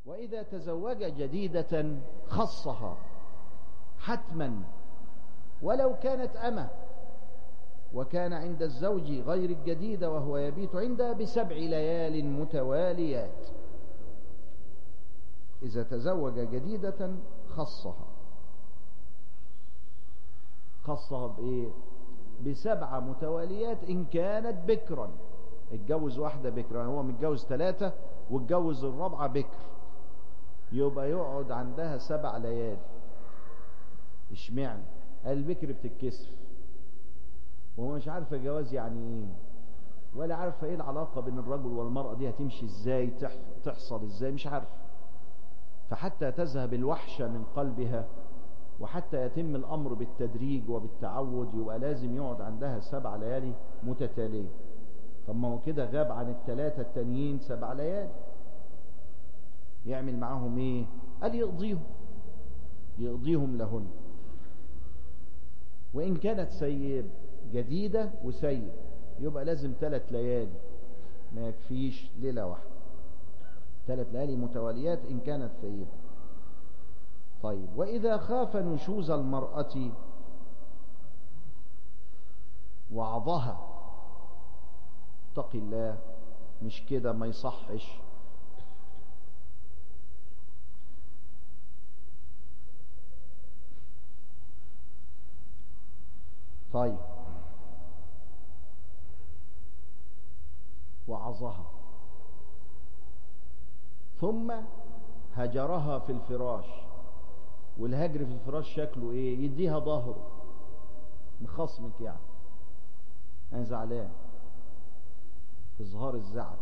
وإذا تزوج جديدة خصها حتما ولو كانت أمه وكان عند الزوج غير الجديدة وهو يبيت عندها بسبع ليال متواليات إذا تزوج جديدة خصها خصها بإيه بسبعة متواليات إن كانت بكرا اتجوز واحدة بكرا هو متجوز ثلاثة واتجوز الرابعة بكر يبقى يقعد عندها سبع ليالي اشمعنى البكر بتتكسف وهو مش عارفة جواز يعني ايه ولا عارفة ايه العلاقة بين الرجل والمرأة دي هتمشي ازاي تحصل ازاي مش عارفة فحتى تذهب الوحشة من قلبها وحتى يتم الأمر بالتدريج وبالتعود يبقى لازم يقعد عندها سبع ليالي متتالية طب ما هو كده غاب عن الثلاثة التانيين سبع ليالي يعمل معاهم ايه قال يقضيهم يقضيهم لهن وإن كانت سيب جديدة وسيب يبقى لازم ثلاث ليالي ما يكفيش ليلة واحدة ثلاث ليالي متواليات إن كانت ثيبة طيب وإذا خاف نشوز المرأة وعظها اتق الله مش كده ما يصحش طيب وعظها ثم هجرها في الفراش والهجر في الفراش شكله ايه يديها ظهره مخصمك يعني انا زعلان اظهار الزعل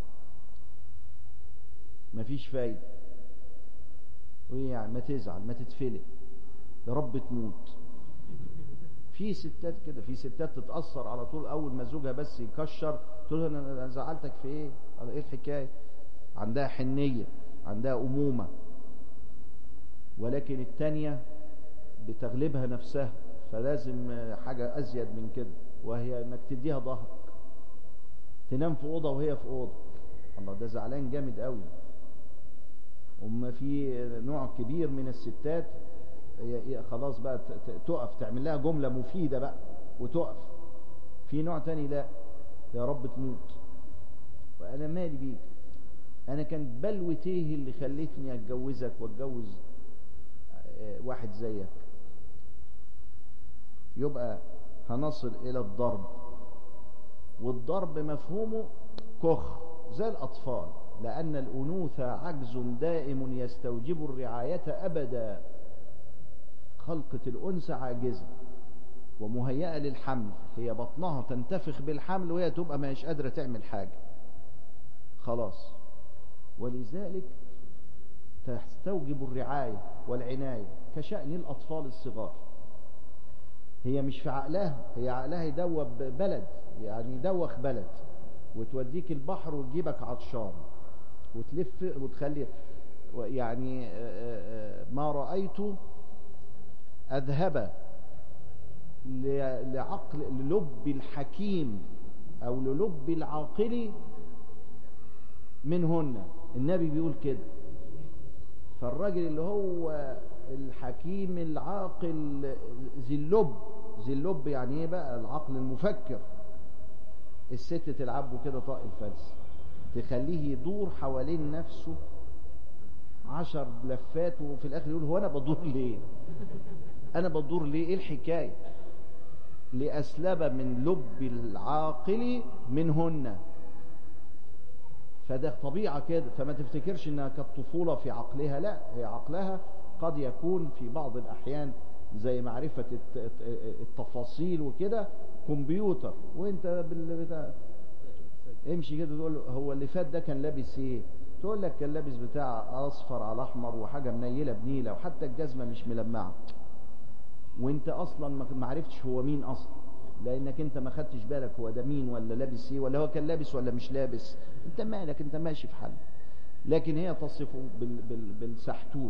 مفيش فايدة وايه يعني ما تزعل ما تتفلق يا رب تموت في ستات كده في ستات تتأثر على طول أول ما زوجها بس يكشر تقول له أنا زعلتك في إيه؟ إيه الحكاية؟ عندها حنية عندها أمومة ولكن التانية بتغلبها نفسها فلازم حاجة أزيد من كده وهي إنك تديها ظهرك تنام في أوضة وهي في أوضة الله ده زعلان جامد قوي وما في نوع كبير من الستات خلاص بقى تقف تعمل لها جملة مفيدة بقى وتقف في نوع تاني لا يا رب تموت وأنا مالي بيك أنا كانت بلوة إيه اللي خلتني أتجوزك وأتجوز واحد زيك يبقى هنصل إلى الضرب والضرب مفهومه كخ زي الأطفال لأن الأنوثة عجز دائم يستوجب الرعاية أبدا خلقة الأنثى عاجزة ومهيئة للحمل هي بطنها تنتفخ بالحمل وهي تبقى ما هيش قادرة تعمل حاجة خلاص ولذلك تستوجب الرعاية والعناية كشأن الأطفال الصغار هي مش في عقلها هي عقلها يدوب بلد يعني يدوخ بلد وتوديك البحر وتجيبك عطشان وتلف وتخلي يعني ما رأيت أذهب لعقل للب الحكيم أو للب العاقل منهن النبي بيقول كده فالراجل اللي هو الحكيم العاقل ذي اللب ذي اللب يعني ايه بقى العقل المفكر الست تلعبه كده طاق الفلس تخليه يدور حوالين نفسه عشر لفات وفي الاخر يقول هو انا بدور ليه انا بدور ليه ايه الحكايه لاسلب من لب العاقل منهن فده طبيعة كده فما تفتكرش انها كانت طفولة في عقلها لا هي عقلها قد يكون في بعض الاحيان زي معرفة التفاصيل وكده كمبيوتر وانت بالبتاع امشي كده تقول هو اللي فات ده كان لابس ايه تقول لك كان لابس بتاع اصفر على احمر وحاجة منيلة بنيلة وحتى الجزمة مش ملمعة وانت اصلا ما عرفتش هو مين اصلا لانك انت ما خدتش بالك هو ده مين ولا لابس ايه ولا هو كان لابس ولا مش لابس انت مالك انت ماشي في حل لكن هي تصفه بال بال بالسحتوت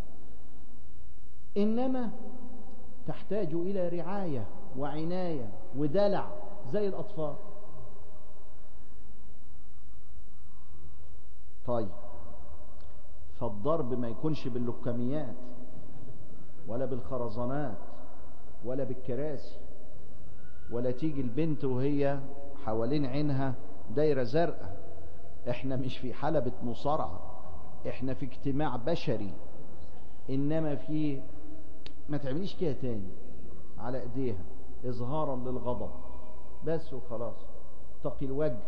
انما تحتاج الى رعاية وعناية ودلع زي الاطفال طيب فالضرب ما يكونش باللكميات ولا بالخرزانات ولا بالكراسي ولا تيجي البنت وهي حوالين عينها دايرة زرقاء احنا مش في حلبة مصارعة احنا في اجتماع بشري انما في ما تعمليش كده تاني على ايديها اظهارا للغضب بس وخلاص تقي الوجه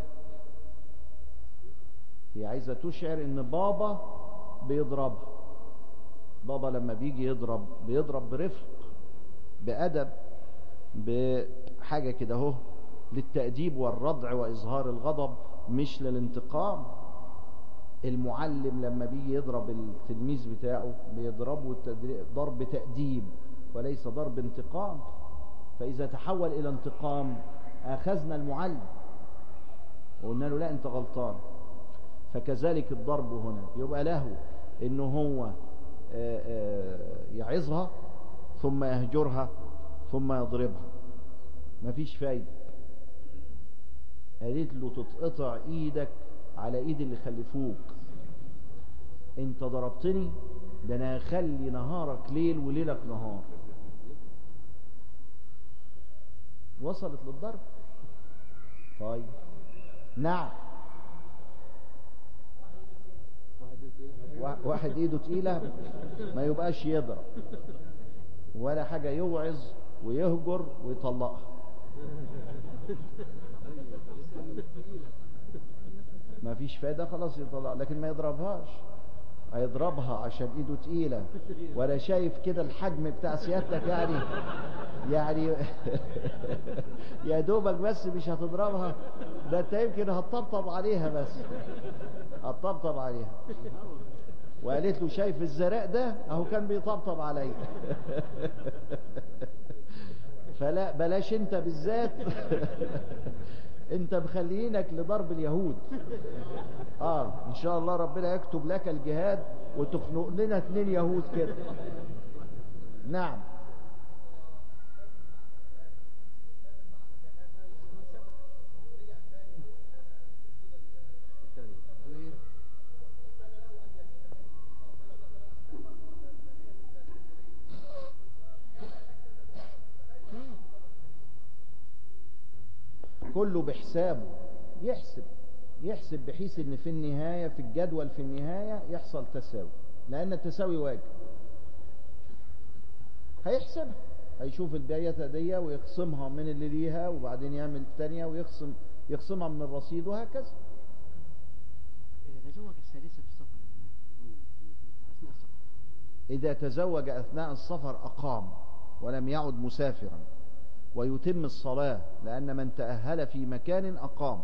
هي عايزة تشعر ان بابا بيضربها بابا لما بيجي يضرب بيضرب برفق بأدب بحاجة كده اهو للتأديب والردع وإظهار الغضب مش للانتقام المعلم لما بيجي يضرب التلميذ بتاعه بيضربه ضرب تأديب وليس ضرب انتقام فإذا تحول إلى انتقام أخذنا المعلم وقلنا له لا أنت غلطان فكذلك الضرب هنا يبقى له إنه هو يعظها ثم يهجرها ثم يضربها مفيش فايدة قالت له تتقطع ايدك على ايد اللي خلفوك انت ضربتني ده انا هخلي نهارك ليل وليلك نهار وصلت للضرب طيب نعم واحد ايده تقيلة ما يبقاش يضرب ولا حاجة يوعظ ويهجر ويطلقها ما فيش فايدة خلاص يطلق لكن ما يضربهاش هيضربها عشان ايده تقيلة ولا شايف كده الحجم بتاع سيادتك يعني يعني يا دوبك بس مش هتضربها ده انت يمكن هتطبطب عليها بس هتطبطب عليها وقالت له شايف الزراء ده اهو كان بيطبطب عليا فلا بلاش انت بالذات انت مخلينك لضرب اليهود اه ان شاء الله ربنا يكتب لك الجهاد وتخنق لنا اتنين يهود كده نعم كله بحسابه يحسب يحسب بحيث ان في النهاية في الجدول في النهاية يحصل تساوي لان التساوي واجب هيحسبها هيشوف البيعة دي ويقسمها من اللي ليها وبعدين يعمل الثانية ويقسم يقسمها من الرصيد وهكذا إذا تزوج الثالثة في السفر أثناء السفر إذا تزوج أثناء السفر أقام ولم يعد مسافرا ويتم الصلاة لأن من تأهل في مكان أقام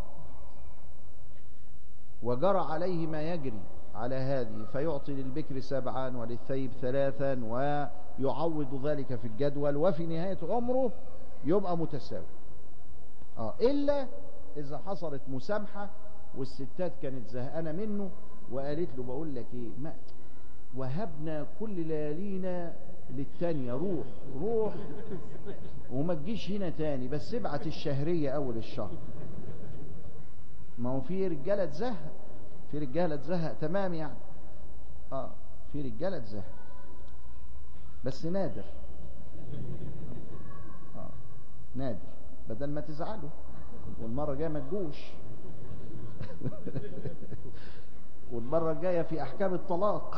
وجرى عليه ما يجري على هذه فيعطي للبكر سبعا وللثيب ثلاثا ويعوض ذلك في الجدول وفي نهاية عمره يبقى متساوي آه إلا إذا حصلت مسامحة والستات كانت زهقانة منه وقالت له بقول لك إيه ما وهبنا كل ليالينا للتانية روح روح وما تجيش هنا تاني بس ابعت الشهرية أول الشهر ما هو في رجالة تزهق في رجالة تزهق تمام يعني اه في رجالة تزهق بس نادر اه نادر بدل ما تزعلوا والمرة الجاية ما تجوش والمرة الجاية في أحكام الطلاق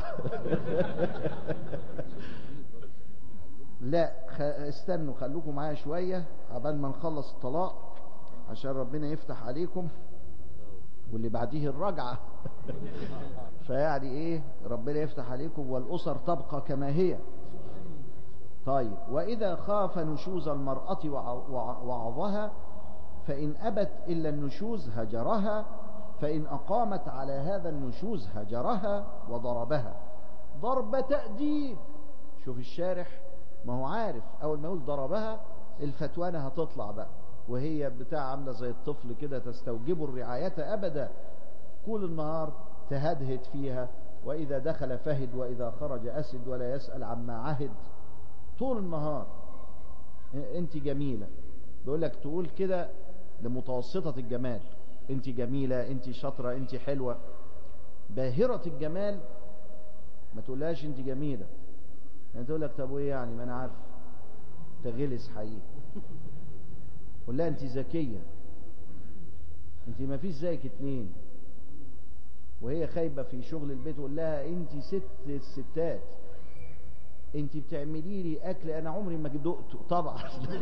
لا خ... استنوا خلوكم معايا شوية عبال ما نخلص الطلاق عشان ربنا يفتح عليكم واللي بعديه الرجعة فيعني ايه ربنا يفتح عليكم والأسر تبقى كما هي طيب وإذا خاف نشوز المرأة وعظها فإن أبت إلا النشوز هجرها فإن أقامت على هذا النشوز هجرها وضربها ضرب تأديب شوف الشارح ما هو عارف أول ما يقول ضربها الفتوانة هتطلع بقى وهي بتاع عاملة زي الطفل كده تستوجب الرعاية أبدا كل النهار تهدهد فيها وإذا دخل فهد وإذا خرج أسد ولا يسأل عما عهد طول النهار انت جميلة بيقول لك تقول كده لمتوسطة الجمال انت جميلة انت شاطرة انت حلوة باهرة الجمال ما تقولهاش انت جميلة يعني تقول لك طب وايه يعني ما انا عارف انت غلس حقيقي قول لها انت ذكية انت ما فيش زيك اتنين وهي خايبة في شغل البيت قول لها انت ست الستات انت بتعملي لي اكل انا عمري ما دقته طبعا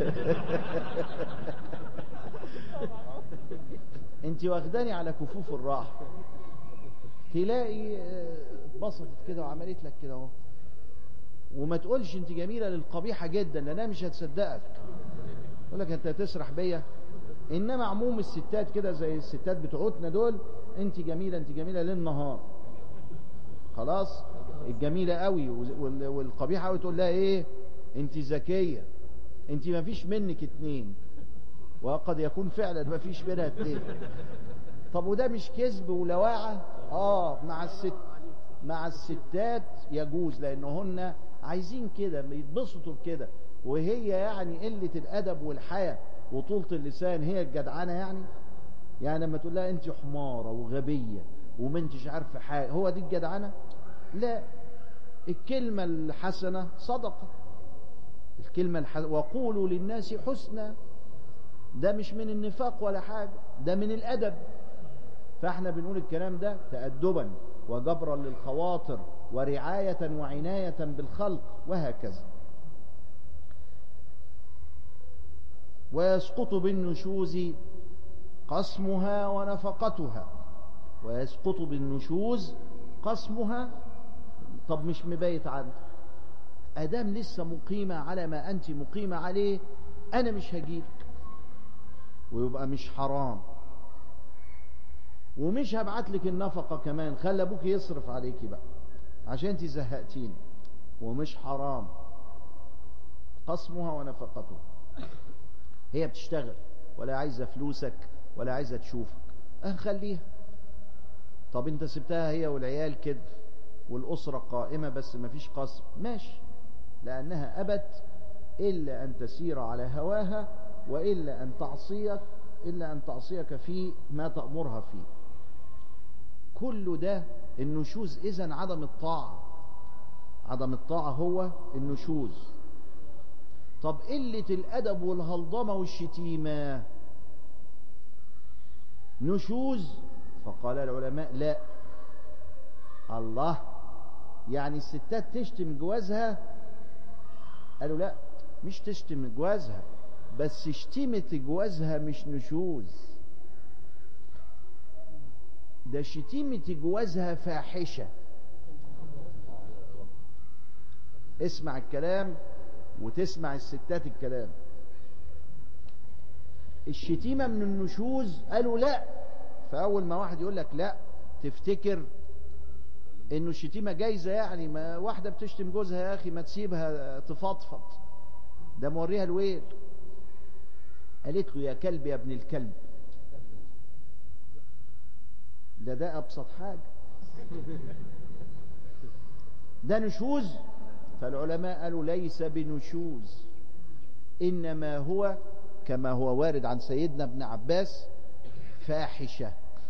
انت واخداني على كفوف الراحه تلاقي آه، اتبسطت كده وعملت لك كده اهو وما تقولش انت جميله للقبيحه جدا لانها مش هتصدقك يقول لك انت هتسرح بيا انما عموم الستات كده زي الستات بتوعتنا دول انت جميله انت جميله للنهار خلاص الجميله قوي وال- والقبيحه قوي تقول لها ايه انت ذكيه انت ما فيش منك اتنين وقد يكون فعلا ما فيش منها اتنين طب وده مش كذب ولواعه اه مع الست مع الستات يجوز لانهن عايزين كده بيتبسطوا بكده وهي يعني قله الادب والحياء وطولة اللسان هي الجدعنه يعني يعني لما تقول لها انت حماره وغبيه وما انتش عارفه حاجه هو دي الجدعنه لا الكلمه الحسنه صدقه الكلمه الحسنة وقولوا للناس حسنى ده مش من النفاق ولا حاجه ده من الادب فاحنا بنقول الكلام ده تأدبا وجبرا للخواطر ورعاية وعناية بالخلق وهكذا ويسقط بالنشوز قسمها ونفقتها ويسقط بالنشوز قسمها طب مش مبيت عندك ادام لسه مقيمة على ما انت مقيمة عليه انا مش هجيلك ويبقى مش حرام ومش هبعت لك النفقة كمان خلي ابوك يصرف عليكي بقى عشان انت زهقتيني ومش حرام قسمها ونفقتها هي بتشتغل ولا عايزة فلوسك ولا عايزة تشوفك هنخليها طب انت سبتها هي والعيال كده والأسرة قائمة بس مفيش قسم ماشي لأنها أبت إلا أن تسير على هواها وإلا أن تعصيك إلا أن تعصيك في ما تأمرها فيه كل ده النشوز إذن عدم الطاعة عدم الطاعة هو النشوز طب قلة الأدب والهلضمة والشتيمة نشوز فقال العلماء لا الله يعني الستات تشتم جوازها قالوا لا مش تشتم جوازها بس شتيمة جوازها مش نشوز ده شتيمة جوازها فاحشة اسمع الكلام وتسمع الستات الكلام الشتيمة من النشوز قالوا لا فأول ما واحد يقول لك لا تفتكر انه الشتيمة جايزة يعني ما واحدة بتشتم جوزها يا اخي ما تسيبها تفضفض ده موريها الويل قالت له يا كلب يا ابن الكلب ده ده ابسط حاجة ده نشوز فالعلماء قالوا ليس بنشوز انما هو كما هو وارد عن سيدنا ابن عباس فاحشه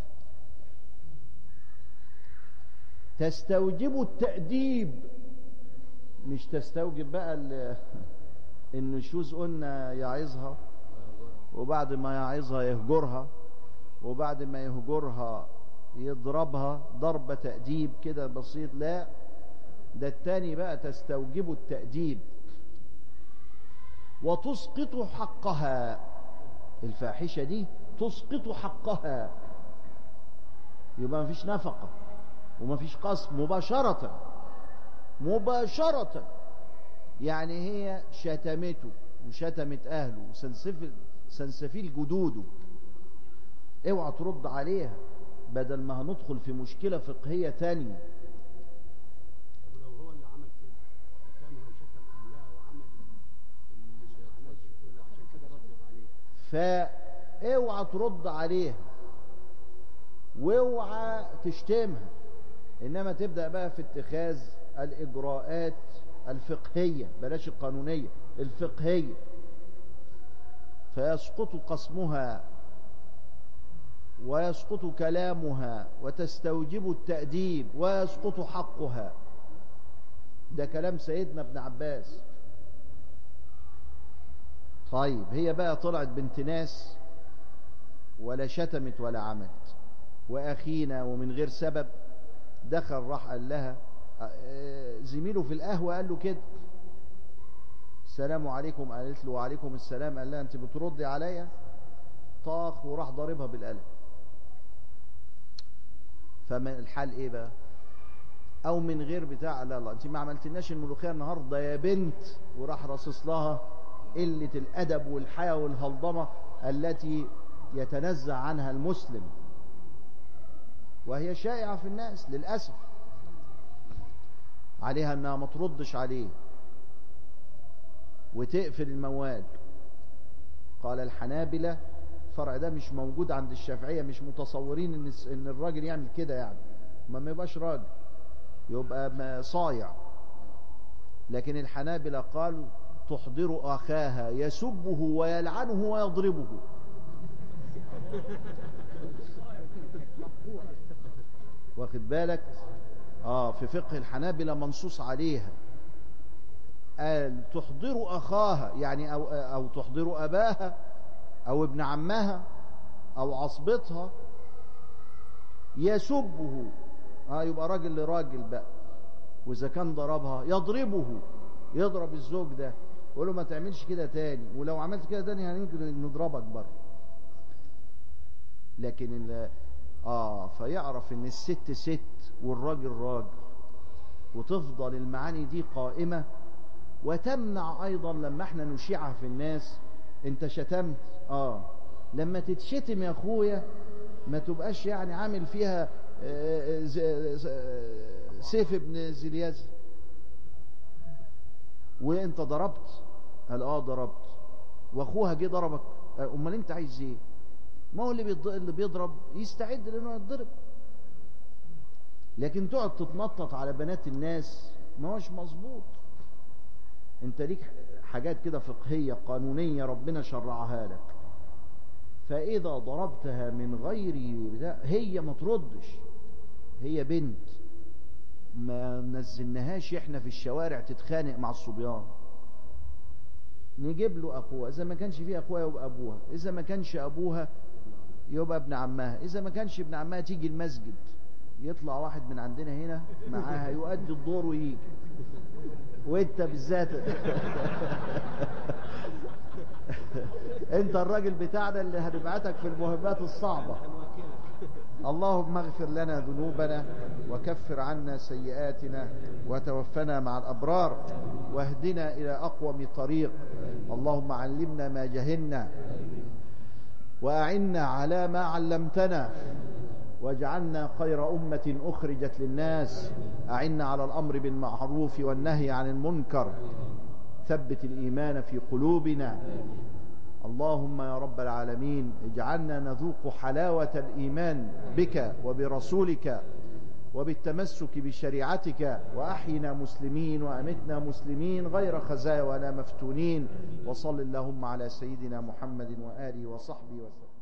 تستوجب التأديب مش تستوجب بقى ال- النشوز قلنا يعظها وبعد ما يعظها يهجرها وبعد ما يهجرها يضربها ضرب تأديب كده بسيط لا ده التاني بقى تستوجب التأديب وتسقط حقها الفاحشة دي تسقط حقها يبقى مفيش نفقة ومفيش قسم مباشرة مباشرة يعني هي شتمته وشتمت أهله وسنسفل سنسفيل جدوده اوعى ترد عليها بدل ما هندخل في مشكلة فقهية تانية طب لو هو اللي عمل كده شتمها وشتم اهلها وعمل اللي ما عملش كله عشان كده ردت عليه فاوعى ترد عليها واوعى تشتمها انما تبدا بقى في اتخاذ الاجراءات الفقهيه بلاش القانونيه الفقهيه فيسقط قسمها ويسقط كلامها وتستوجب التأديب ويسقط حقها ده كلام سيدنا ابن عباس طيب هي بقى طلعت بنت ناس ولا شتمت ولا عملت واخينا ومن غير سبب دخل راح قال لها آه، زميله في القهوه قال له كده السلام عليكم قالت له وعليكم السلام قال لها انت بتردي عليا طاخ وراح ضاربها بالقلم فمن الحال ايه بقى او من غير بتاع لا لا انت ما عملتلناش الملوخيه النهارده يا بنت وراح راصص لها قله الادب والحياه والهلضمه التي يتنزع عنها المسلم وهي شائعه في الناس للاسف عليها انها ما تردش عليه وتقفل الموال قال الحنابلة الفرع ده مش موجود عند الشافعية مش متصورين ان الس- ان الراجل يعمل كده يعني ما ما يبقاش راجل يبقى ما- صايع لكن الحنابلة قالوا تحضر أخاها يسبه ويلعنه ويضربه واخد بالك اه في فقه الحنابلة منصوص عليها قال تحضر أخاها يعني أو, أو تحضر أباها أو ابن عمها أو عصبتها يسبه اه يبقى راجل لراجل بقى وإذا كان ضربها يضربه يضرب الزوج ده يقول له ما تعملش كده تاني ولو عملت كده تاني هنيجي نضربك بره لكن ال اه فيعرف ان الست ست والراجل راجل وتفضل المعاني دي قائمة وتمنع ايضا لما احنا نشيعها في الناس انت شتمت اه لما تتشتم يا اخويا ما تبقاش يعني عامل فيها آه، ز- ز- سيف ابن زلياز وانت ضربت قال اه ضربت واخوها جه ضربك آه، امال انت عايز ايه ما هو اللي بيض- اللي بيضرب يستعد لانه يتضرب لكن تقعد تتنطط على بنات الناس ما هوش مظبوط انت ليك حاجات كده فقهية قانونية ربنا شرعها لك فإذا ضربتها من غير بتاع هي ما تردش هي بنت ما نزلناهاش احنا في الشوارع تتخانق مع الصبيان نجيب له اخوها اذا ما كانش فيه اخوها يبقى ابوها اذا ما كانش ابوها يبقى ابن عمها اذا ما كانش ابن عمها تيجي المسجد يطلع واحد من عندنا هنا معاها يؤدي الدور ويجي وانت بالذات انت الراجل بتاعنا اللي هنبعتك في المهمات الصعبة اللهم اغفر لنا ذنوبنا وكفر عنا سيئاتنا وتوفنا مع الأبرار واهدنا إلى أقوم طريق اللهم علمنا ما جهلنا وأعنا على ما علمتنا واجعلنا خير أمة أخرجت للناس أعنا على الأمر بالمعروف والنهي عن المنكر ثبت الإيمان في قلوبنا اللهم يا رب العالمين اجعلنا نذوق حلاوة الإيمان بك وبرسولك وبالتمسك بشريعتك وأحينا مسلمين وأمتنا مسلمين غير خزايا ولا مفتونين وصل اللهم على سيدنا محمد وآله وصحبه وسلم